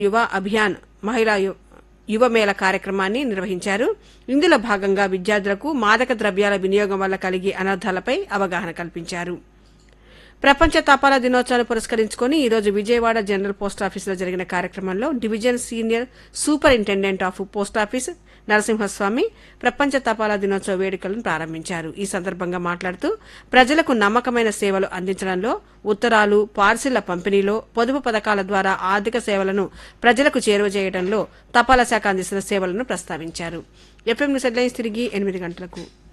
యువ అభియాన్ మహిళా యు- యువ మేళ కార్యక్రమాన్ని నిర్వహించారు ఇందులో భాగంగా విద్యార్థులకు మాదక ద్రవ్యాల వినియోగం వల్ల కలిగే అనర్థాలపై అవగాహన కల్పించారు ప్రపంచ తపాలా దినోత్సవాన్ని పురస్కరించుకుని ఈ రోజు విజయవాడ జనరల్ పోస్ట్ ఆఫీసులో జరిగిన కార్యక్రమంలో division senior superintendent of post office Narasimhaswamy ప్రపంచ తపాలా దినోత్సవ వేడుకలను ప్రారంభించారు ఈ సందర్భంగా మాట్లాడుతూ ప్రజలకు నమ్మకమైన సేవలు అందించడంలో ఉత్తరాలు పార్సిళ్ల పంపిణీలో పొదుపు పథకాల ద్వారా ఆర్థిక సేవలను ప్రజలకు చేరువ చేయడంలో తపాలా శాఖ అందిస్తున్న సేవలను ప్రస్తావించారు ఎఫ్ఎం న్యూస్ హెడ్లైన్స్ తిరిగి ఎనిమిది గంటలకు